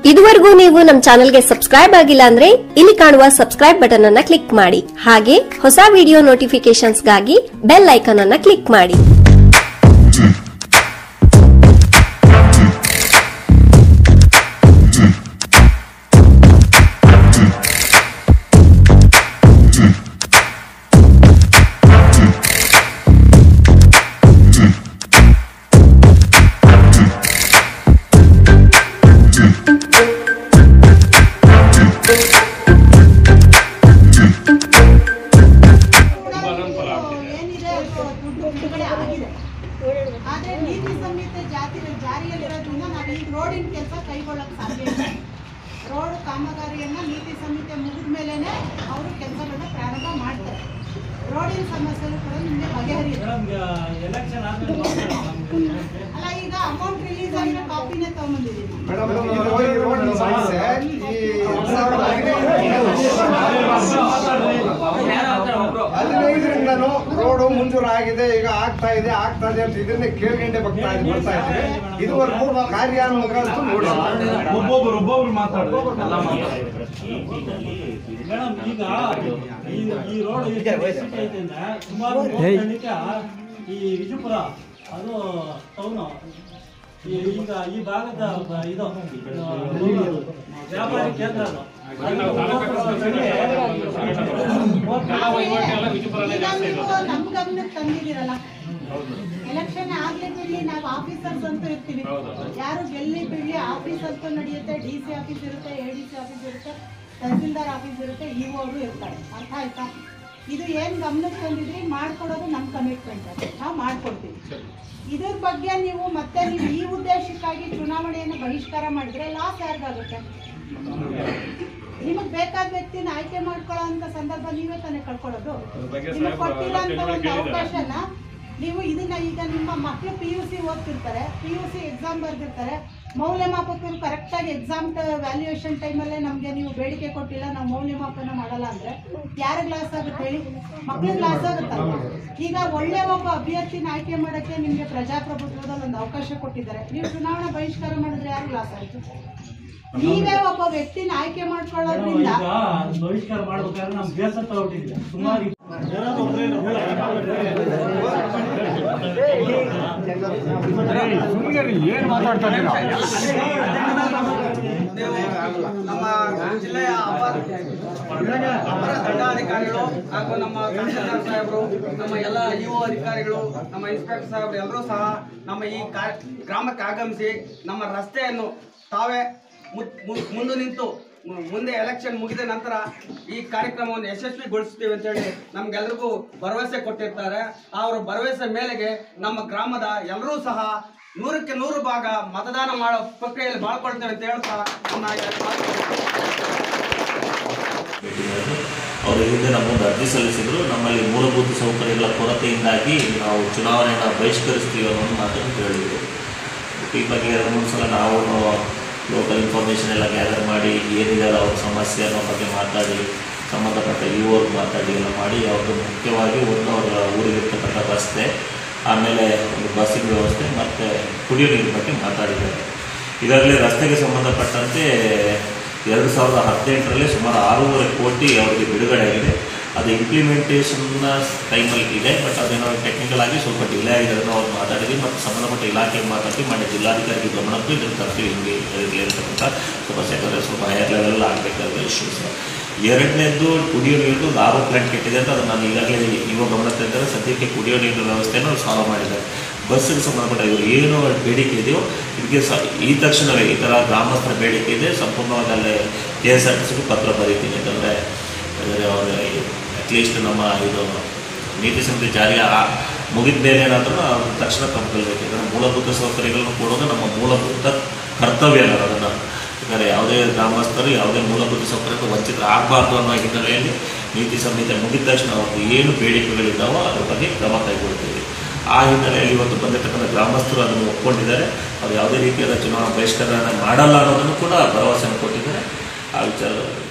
ಇದುವರೆಗೂ ನೀವು ನಮ್ಮ ಚಾನೆಲ್ಗೆ ಸಬ್ಸ್ಕ್ರೈಬ್ ಆಗಿಲ್ಲ ಅಂದ್ರೆ ಇಲ್ಲಿ ಕಾಣುವ ಸಬ್ಸ್ಕ್ರೈಬ್ ಬಟನ್ ಅನ್ನ ಕ್ಲಿಕ್ ಮಾಡಿ ಹಾಗೆ ಹೊಸ ವಿಡಿಯೋ ನೋಟಿಫಿಕೇಶನ್ಸ್ಗಾಗಿ ಬೆಲ್ ಐಕಾನ್ ಅನ್ನ ಕ್ಲಿಕ್ ಮಾಡಿ ಏನಿದೆ ಅದು ದುಡ್ಡು ಬಿಡುಗಡೆ ಆಗಿದೆ ಆದ್ರೆ ನೀತಿ ಸಂಹಿತೆ ಜಾತಿ ಜಾರಿಯಲ್ಲಿರೋದ್ರಿಂದ ನಾವು ಈಗ ರೋಡಿನ ಕೆಲಸ ಕೈಗೊಳ್ಳಕ್ ಸಾಧ್ಯ ಇಲ್ಲ ರೋಡ್ ಕಾಮಗಾರಿಯನ್ನ ನೀತಿ ಸಂಹಿತೆ ಮುಗಿದ ಮೇಲೆನೆ ಅವರು ಕೆಲಸಗಳನ್ನ ಪ್ರಾರಂಭ ಮಾಡ್ತಾರೆ ರೋಡಿನ ಸಮಸ್ಯೆಗಳು ಕೂಡ ನಿಮಗೆ ಬಗೆಹರಿಯುತ್ತೆ ಎಲೆಕ್ಷನ್ ಆದ್ಮೇಲೆ ನೋಡ್ತಾರೆ ನಮ್ಗೆ. ಅಲ್ಲ ಈಗ ಅಮೌಂಟ್ ರಿಲೀಸ್ ಆಗಿರೋ ಕಾಪಿನೇ ತಗೊಂಬಂದಿದ್ದೀನಿ ಮೇಡಮ್ ಇದು ಈ ರೋಡ್ ಸಮಸ್ಯೆ ಈ ಹದಿನೈದರಿಂದನೂ ರೋಡು ಮಂಜೂರಾಗಿದೆ ಈಗ ಆಗ್ತಾ ಇದೆ ಆಗ್ತಾ ಇದೆ ಅಂತ ಇದನ್ನೇ ಕೇಳ್ಕೊಂಡೆ ಬರ್ತಾ ಇದೆ ಬರ್ತಾ ಇದೆ ಇದುವರೆಗೂ ಕಾರ್ಯಾನ್ವಯ ನೋಡಿ ಒಬ್ಬೊಬ್ರು ಒಬ್ಬೊಬ್ರು ಮಾತಾಡ್ಬೇಕು ಎಲ್ಲ ಮೇಡಮ್ ಈಗ ಈ- ಈ ರೋಡ್ ಎಷ್ಟು ಪರಿಸ್ಥಿತಿ ಐತೆ ಅಂದ್ರೆ ಸುಮಾರು ಹೋಗ್ಲಿಕ್ಕೆ ಈ ವಿಜಯಪುರ ಅದು ಟೌನು ಈ- ಈಗ ಈ ಭಾಗದ ಬ- ಇದು ಆ, ವ್ಯಾಪಾರಿ ಕೇಂದ್ರ ಅದು. ಅಲ್ಲಿ ಈಗ ನೀವು ನಮ್ ಗಮನಕ್ಕೆ ತಂದಿದ್ದೀರಲ್ಲ ಎಲೆಕ್ಷನ್ ಆಗ್ಲಿ ಬಿಡ್ಲಿ ನಾವು ಆಫೀಸರ್ಸ್ ಅಂತ ಇರ್ತೀವಿ ಯಾರು ಗೆಲ್ಲಿ ಬಿಡ್ಲಿ ಆಫೀಸ್ ಅಂತ ನಡೆಯುತ್ತೆ ಡಿ ಸಿ ಆಫೀಸ್ ಇರುತ್ತೆ ಎ ಡಿ ಸಿ ಆಫೀಸ್ ಇರುತ್ತೆ ತಹಸೀಲ್ದಾರ್ ಆಫೀಸ್ ಇರುತ್ತೆ ಇ ಅವರು ಇರ್ತಾರೆ ಅರ್ಥ ಆಯ್ತಾ ಇದು ಏನ್ ಗಮನಕ್ಕೆ ತಂದಿದ್ರಿ ಮಾಡ್ಕೊಡೋದು ನಮ್ ಕಮಿಟ್ಮೆಂಟ್ ಅದು ನಾವು ಮಾಡ್ಕೊಡ್ತೀವಿ ಇದ್ರ ಬಗ್ಗೆ ನೀವು ಮತ್ತೆ ನೀವು ಈ ಉದ್ದೇಶಕ್ಕಾಗಿ ಚುನಾವಣೆಯನ್ನು ಬಹಿಷ್ಕಾರ ಮಾಡಿದ್ರೆ ಲಾಸ್ ಯಾರಿಗಾಗುತ್ತೆ ನಿಮಗ್ ಬೇಕಾದ ವ್ಯಕ್ತಿನ ಆಯ್ಕೆ ಮಾಡ್ಕೊಳ್ಳೋ ಅಂತ ಸಂದರ್ಭ ನೀವೇ ತಾನೇ ಕಳ್ಕೊಳ್ಳೋದು ನಿಮಗೆ ಕೊಟ್ಟಿರೋಂತ ಒಂದು ಅವಕಾಶನ ನೀವು ಇದನ್ನ ಈಗ ನಿಮ್ಮ ಮಕ್ಕಳು ಪಿ ಯು ಸಿ ಓದ್ತಿರ್ತಾರೆ ಪಿ ಯು ಸಿ ಎಕ್ಸಾಮ್ ಬರ್ದಿರ್ತಾರೆ ಮೌಲ್ಯಮಾಪಕರು ಕರೆಕ್ಟಾಗಿ ಎಕ್ಸಾಮ್ ವ್ಯಾಲ್ಯೂಯೇಷನ್ ಟೈಮಲ್ಲೇ ನಮಗೆ ನೀವು ಬೇಡಿಕೆ ಕೊಟ್ಟಿಲ್ಲ ನಾವು ಮೌಲ್ಯಮಾಪನ ಮಾಡಲ್ಲ ಅಂದ್ರೆ ಯಾರಿಗೆ ಲಾಸ್ ಆಗುತ್ತೆ ಹೇಳಿ ಮಕ್ಳಿಗೆ ಲಾಸ್ ಆಗುತ್ತಲ್ಲ ಈಗ ಒಳ್ಳೆ ಒಬ್ಬ ಅಭ್ಯರ್ಥಿನ ಆಯ್ಕೆ ಮಾಡೋಕ್ಕೆ ನಿಮಗೆ ಪ್ರಜಾಪ್ರಭುತ್ವದಲ್ಲಿ ಒಂದು ಅವಕಾಶ ಕೊಟ್ಟಿದ್ದಾರೆ ನೀವು ಚುನಾವಣಾ ಬಹಿಷ್ಕಾರ ಮಾಡಿದ್ರೆ ಯಾರಿಗೆ ಲಾಸ್ ಆಯ್ತು ನೀವೇ ಒಬ್ಬ ವ್ಯಕ್ತಿನ ಆಯ್ಕೆ ಮೇಡಮ್, ಮಾಡ್ಕೊಳ್ಳೋದ್ರಿಂದ ಈಗ ಬಹಿಷ್ಕಾರ ಮಾಡ್ಬೇಕಾದ್ರೆ ನಮ್ ಬೇಸರ ತಗೊಟ್ಟಿದ್ವಿ ಸುಮಾರು ಯಾರಾದ್ರೂ ಒಬ್ರು ಏನೋ ಏನ್ ಮಾತಾಡ್ತಾ ನಮ್ಮ ಜಿಲ್ಲೆಯ ಅಪರ ಅಪರ ದಂಡಾಧಿಕಾರಿಗಳು ಹಾಗೂ ನಮ್ಮ ತಹಸೀಲ್ದಾರ್ ಸಾಹೇಬರು ನಮ್ಮ ಎಲ್ಲ ಇ ಅಧಿಕಾರಿಗಳು ನಮ್ಮ ಇನ್ಸ್ಪೆಕ್ಟರ್ ಸಾಹೇಬರು ಎಲ್ಲರೂ ಸಹ ನಮ್ಮ ಈ ಕಾ- ಗ್ರಾಮಕ್ಕೆ ಆಗಮಿಸಿ ನಮ್ಮ ರಸ್ತೆಯನ್ನು ತಾವೇ ಮುತ್- ಮು- ಮುಂದೆ ನಿಂತು ಮು- ಮುಂದೆ ಎಲೆಕ್ಷನ್ ಮುಗಿದ ನಂತರ ಈ ಕಾರ್ಯಕ್ರಮವನ್ನು ಯಶಸ್ವಿಗೊಳಿಸ್ತೀವಿ ಅಂತೇಳಿ ನಮ್ಗೆಲ್ರಿಗೂ ಭರವಸೆ ಕೊಟ್ಟಿರ್ತಾರೆ ಅವರ ಭರವಸೆ ಮೇಲೆಗೆ ನಮ್ಮ ಗ್ರಾಮದ ಎಲ್ಲರೂ ಸಹ ನೂರಕ್ಕೆ ನೂರು ಭಾಗ ಮತದಾನ ಮಾಡೋ ಪ್ರಕ್ರಿಯೆಯಲ್ಲಿ ಬಾಳ್ಕೊಳ್ತೇವೆ ಅಂತ ಹೇಳ್ತಾ ನನ್ನ ಎರಡು ಮಾತು ಅವರು ಹಿಂದೆ ನಮ್ಮೊಂದು ಅರ್ಜಿ ಸಲ್ಲಿಸಿದ್ರು ನಮ್ಮಲ್ಲಿ ಮೂಲಭೂತ ಸೌಕರ್ಯಗಳ ಕೊರತೆಯಿಂದಾಗಿ ನಾವು ಚುನಾವಣೆಯನ್ನು ಬಹಿಷ್ಕರಿಸ್ತೀವಿ ಅನ್ನೋ ಒಂದು ಮಾತನ್ನು ಹೇಳಿದರು ಈ ಬಗ್ಗೆ ಎರಡು ಮೂರು ಸಲ ನಾವು ಲೋಕಲ್ ಇನ್ಫಾರ್ಮೇಷನ್ ಎಲ್ಲ ಗ್ಯಾದರ್ ಮಾಡಿ ಏನಿದೆ ಅವ್ರ ಸಮಸ್ಯೆ ಅನ್ನೋ ಬಗ್ಗೆ ಮಾತಾಡಿ ಸಂಬಂಧಪಟ್ಟ ಇವರು ಮಾತಾಡಿ ಎಲ್ಲ ಮಾಡಿ ಅವ್ರದ್ದು ಮುಖ್ಯವಾಗಿ ಒಂದು ಅವರ ಊರಿಗಿರ್ತಕ್ಕಂಥ ರಸ್ತೆ ಆಮೇಲೆ ಒಂದು ಬಸ್ಸಿನ ವ್ಯವಸ್ಥೆ ಮತ್ತು ಕುಡಿಯೋ ನೀರಿನ ಬಗ್ಗೆ ಮಾತಾಡಿದ್ದಾರೆ ಈಗಾಗಲೇ ರಸ್ತೆಗೆ ಸಂಬಂಧಪಟ್ಟಂತೆ ಎರಡು ಸಾವಿರದ ಹದಿನೆಂಟರಲ್ಲಿ ಸುಮಾರು ಆರೂವರೆ ಕೋಟಿ ಅವರಿಗೆ ಬಿಡುಗಡೆ ಆಗಿದೆ ಅದು ಇಂಪ್ಲಿಮೆಂಟೇಷನ್ನ ಟೈಮಲ್ಲಿ ಇದೆ ಬಟ್ ಅದೇನೋ ಟೆಕ್ನಿಕಲ್ ಆಗಿ ಸ್ವಲ್ಪ ಡಿಲೇ ಆಗಿದೆ ಅದನ್ನು ಅವ್ರು ಮಾತಾಡಿದ್ವಿ ಮತ್ತು ಸಂಬಂಧಪಟ್ಟ ಇಲಾಖೆಗೆ ಮಾತಾಡ್ತೀವಿ ಮಾಡಿ ಜಿಲ್ಲಾಧಿಕಾರಿಗೆ ಗಮನಕ್ಕೂ ಇದನ್ನು ತರ್ತೀವಿ ಹಿಂಗೆ ಇರಲಿ ಅಂತಕ್ಕಂಥ ಸಮಸ್ಯೆ ಯಾಕಂದರೆ ಸ್ವಲ್ಪ ಹೈಯರ್ ಲೆವೆಲ್ ಆಗಬೇಕಾದ ಇಶ್ಯೂಸ್ ಎರಡನೇದ್ದು ಕುಡಿಯೋ ನೀರು ಒಂದು ಆರೋ ಪ್ಲಾಂಟ್ ಕೆಟ್ಟಿದೆ ಅಂತ ಅದನ್ನು ನಾನು ಈಗಾಗಲೇ ಇವಾಗ ಗಮನ ತಂದರೆ ಸದ್ಯಕ್ಕೆ ಕುಡಿಯೋ ನೀರಿನ ವ್ಯವಸ್ಥೆಯನ್ನು ಸಾಲ್ವ್ ಮಾಡಿದ್ದಾರೆ ಬಸ್ಸಿಗೆ ಸಂಬಂಧಪಟ್ಟ ಇವರು ಏನು ಬೇಡಿಕೆ ಇದೆಯೋ ಇದಕ್ಕೆ ಸ ಈ ತಕ್ಷಣವೇ ಈ ಥರ ಗ್ರಾಮಸ್ಥರ ಬೇಡಿಕೆ ಇದೆ ಸಂಪೂರ್ಣವಾಗಿ ಅಲ್ಲೇ ಕೆ ಎಸ್ ಆರ್ ಟಿ ಸಿಗೂ ಪತ್ರ ಬರೀತೀನಿ ಯಾಕಂದರೆ ಅವರು ಅಟ್ಲೀಸ್ಟ್ ನಮ್ಮ ಇದು ನೀತಿ ಸಂಹಿತೆ ಜಾರಿ ಆ- ಮುಗಿದ ಮೇಲೆ ಏನಾದರೂ ಅವ್ರು ತಕ್ಷಣ ತಪ್ಪಿಕೊಳ್ಬೇಕು ಯಾಕಂದರೆ ಮೂಲಭೂತ ಸೌಕರ್ಯಗಳನ್ನು ಕೊಡೋದು ನಮ್ಮ ಮೂಲಭೂತ ಕರ್ತವ್ಯ ಅನ್ನೋದು ಅದನ್ನು ಯಾಕಂದರೆ ಯಾವುದೇ ಗ್ರಾಮಸ್ಥರು ಯಾವುದೇ ಮೂಲಭೂತ ಸೌಕರ್ಯಕ್ಕೆ ವಂಚಿತರು ಆಗಬಾರ್ದು ಅನ್ನೋ ಹಿನ್ನೆಲೆಯಲ್ಲಿ ನೀತಿ ಸಂಹಿತೆ ಮುಗಿದ ತಕ್ಷಣ ಅವ್ರದ್ದು ಏನು ಬೇಡಿಕೆಗಳಿದ್ದಾವೋ ಅದ್ರ ಬಗ್ಗೆ ಕ್ರಮ ಕೈಗೊಳ್ತೀವಿ ಆ ಹಿನ್ನೆಲೆಯಲ್ಲಿ ಇವತ್ತು ಬಂದಿರತಕ್ಕಂಥ ಗ್ರಾಮಸ್ಥರು ಅದನ್ನು ಒಪ್ಕೊಂಡಿದ್ದಾರೆ ಅವ್ರು ಯಾವುದೇ ರೀತಿಯಾದ ಚುನಾವಣಾ ಬಹಿಷ್ಕಾರ ಮಾಡಲ್ಲ ಅನ್ನೋದನ್ನು ಕೂಡ ಭರವಸೆಯನ್ನು ಕೊಟ್ಟಿದ್ದಾರೆ ಆ ವಿಚಾರ